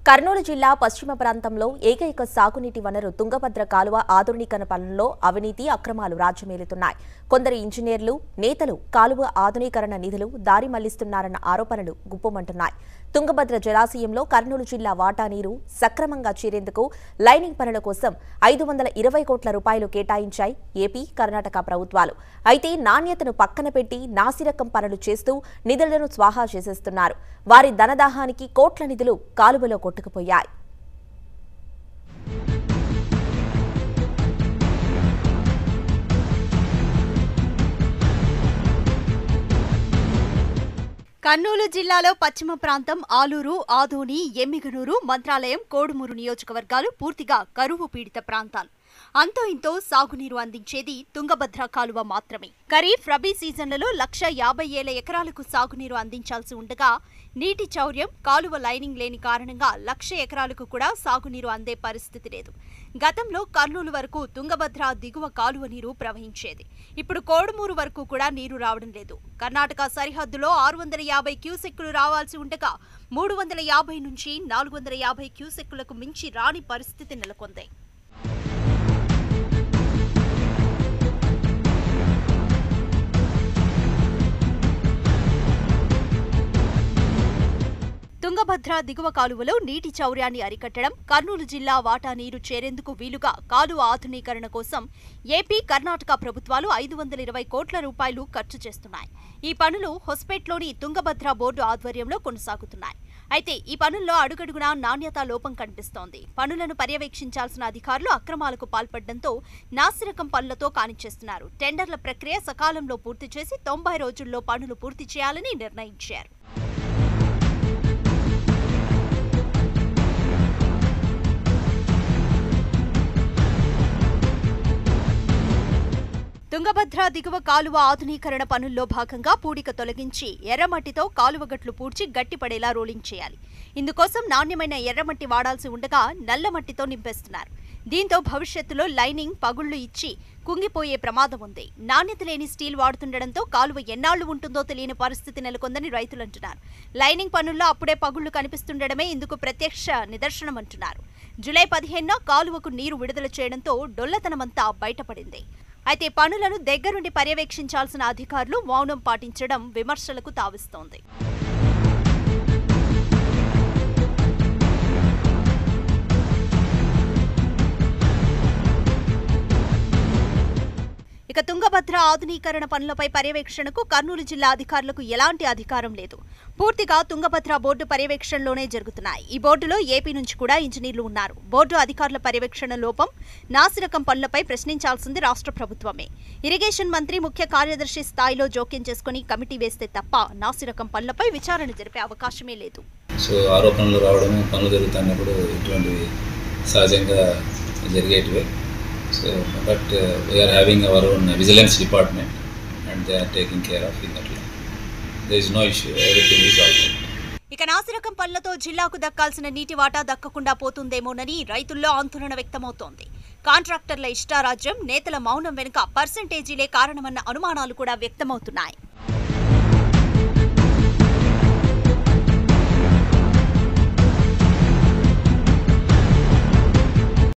కర్నూలు జిల్లా పశ్చిమ ప్రాంతంలో ఏకైక సాగునీటి వనరు తుంగభద్ర కాలువ ఆధునీకరణ పనుల్లో అవినీతి అక్రమాలు రాజ్యమేలుతున్నాయి కొందరు ఇంజనీర్లు నేతలు కాలువ ఆధునీకరణ నిధులు దారి మళ్లిస్తున్నారన్న ఆరోపణలు గుప్పమంటున్నాయి తుంగభద్ర జలాశయంలో కర్నూలు జిల్లా వాటా నీరు సక్రమంగా చేరేందుకు లైనింగ్ పనుల కోసం ఐదు వందల ఇరవై కోట్ల రూపాయలు కేటాయించాయి ఏపీ కర్ణాటక ప్రభుత్వాలు అయితే నాణ్యతను పక్కన పెట్టి నాసిరకం పనులు చేస్తూ నిధులను స్వాహా చేసేస్తున్నారు వారి ధనదాహానికి కోట్ల నిధులు కాలువలో కొట్టుకుపోయాయి కర్నూలు జిల్లాలో పశ్చిమ ప్రాంతం ఆలూరు ఆదోని ఎమ్మిగనూరు మంత్రాలయం కోడుమూరు నియోజకవర్గాలు పూర్తిగా కరువు పీడిత ప్రాంతాలు అంతో ఇంతో సాగునీరు అందించేది తుంగభద్ర కాలువ మాత్రమే ఖరీఫ్ రబీ సీజన్లలో లక్ష యాభై ఏళ్ల ఎకరాలకు సాగునీరు అందించాల్సి ఉండగా నీటి చౌర్యం కాలువ లైనింగ్ లేని కారణంగా లక్ష ఎకరాలకు కూడా సాగునీరు అందే పరిస్థితి లేదు గతంలో కర్నూలు వరకు తుంగభద్ర దిగువ కాలువ నీరు ప్రవహించేది ఇప్పుడు కోడుమూరు వరకు కూడా నీరు రావడం లేదు కర్ణాటక సరిహద్దులో ఆరు వందల యాభై క్యూసెక్కులు రావాల్సి ఉండగా మూడు వందల యాభై నుంచి నాలుగు వందల యాభై క్యూసెక్కులకు మించి రాని పరిస్థితి నెలకొంది తుంగభద్ర దిగువ కాలువలో నీటి చౌర్యాన్ని అరికట్టడం కర్నూలు జిల్లా వాటా నీరు చేరేందుకు వీలుగా కాలువ ఆధునీకరణ కోసం ఏపీ కర్ణాటక ప్రభుత్వాలు ఐదు వందల ఇరవై కోట్ల రూపాయలు ఖర్చు చేస్తున్నాయి ఈ పనులు హొస్పేట్లోని తుంగభద్ర బోర్డు ఆధ్వర్యంలో కొనసాగుతున్నాయి అయితే ఈ పనుల్లో అడుగడుగునా నాణ్యతా లోపం కనిపిస్తోంది పనులను పర్యవేక్షించాల్సిన అధికారులు అక్రమాలకు పాల్పడడంతో నాసిరకం పనులతో కానిచ్చేస్తున్నారు టెండర్ల ప్రక్రియ సకాలంలో పూర్తి చేసి తొంభై రోజుల్లో పనులు పూర్తి చేయాలని నిర్ణయించారు తుంగభద్ర దిగువ కాలువ ఆధునీకరణ పనుల్లో భాగంగా పూడిక తొలగించి ఎర్రమట్టితో కాలువగట్లు పూడ్చి గట్టిపడేలా రోలింగ్ చేయాలి ఇందుకోసం నాణ్యమైన ఎర్రమట్టి వాడాల్సి ఉండగా నల్లమట్టితో నింపేస్తున్నారు దీంతో భవిష్యత్తులో లైనింగ్ పగుళ్లు ఇచ్చి కుంగిపోయే ప్రమాదం ఉంది నాణ్యత లేని స్టీల్ వాడుతుండటంతో కాలువ ఎన్నాళ్లు ఉంటుందో తెలియని పరిస్థితి నెలకొందని రైతులు అంటున్నారు లైనింగ్ పనుల్లో అప్పుడే పగుళ్లు కనిపిస్తుండడమే ఇందుకు ప్రత్యక్ష నిదర్శనం అంటున్నారు జూలై పదిహేనున కాలువకు నీరు విడుదల చేయడంతో డొల్లతనమంతా బయటపడింది అయితే పనులను దగ్గరుండి పర్యవేక్షించాల్సిన అధికారులు మౌనం పాటించడం విమర్శలకు తావిస్తోంది ఇక తుంగభద్ర ఆధునీకరణ పనులపై పర్యవేక్షణకు కర్నూలు జిల్లా అధికారులకు ఎలాంటి అధికారం లేదు పూర్తిగా తుంగభద్ర బోర్డు పర్యవేక్షణలోనే జరుగుతున్నాయి ఈ బోర్డులో ఏపీ నుంచి కూడా ఇంజనీర్లు ఉన్నారు బోర్డు అధికారుల పర్యవేక్షణ లోపం నాసిరకం పనులపై ప్రశ్నించాల్సింది రాష్ట్ర ప్రభుత్వమే ఇరిగేషన్ మంత్రి ముఖ్య కార్యదర్శి స్థాయిలో జోక్యం చేసుకుని కమిటీ వేస్తే తప్ప నాసిరకం పనులపై విచారణ జరిపే అవకాశమే లేదు సో ఆరోపణలు రావడము పనులు జరుగుతున్నప్పుడు ఇటువంటివి సహజంగా జరిగేటివే so but we're having our own vigilance department and they are taking care of in that they is no issue everything is all ఇక నాసిరకం పనులతో జిల్లాకు దక్కాల్సిన నీటి వాటా దక్కకుండా పోతుందేమోనని రైతుల్లో ఆందోళన వ్యక్తమవుతోంది కాంట్రాక్టర్ల ఇష్టారాజ్యం నేతల మౌనం వెనుక పర్సంటేజీలే కారణమన్న అనుమానాలు కూడా వ్యక్తమవుతున్నాయి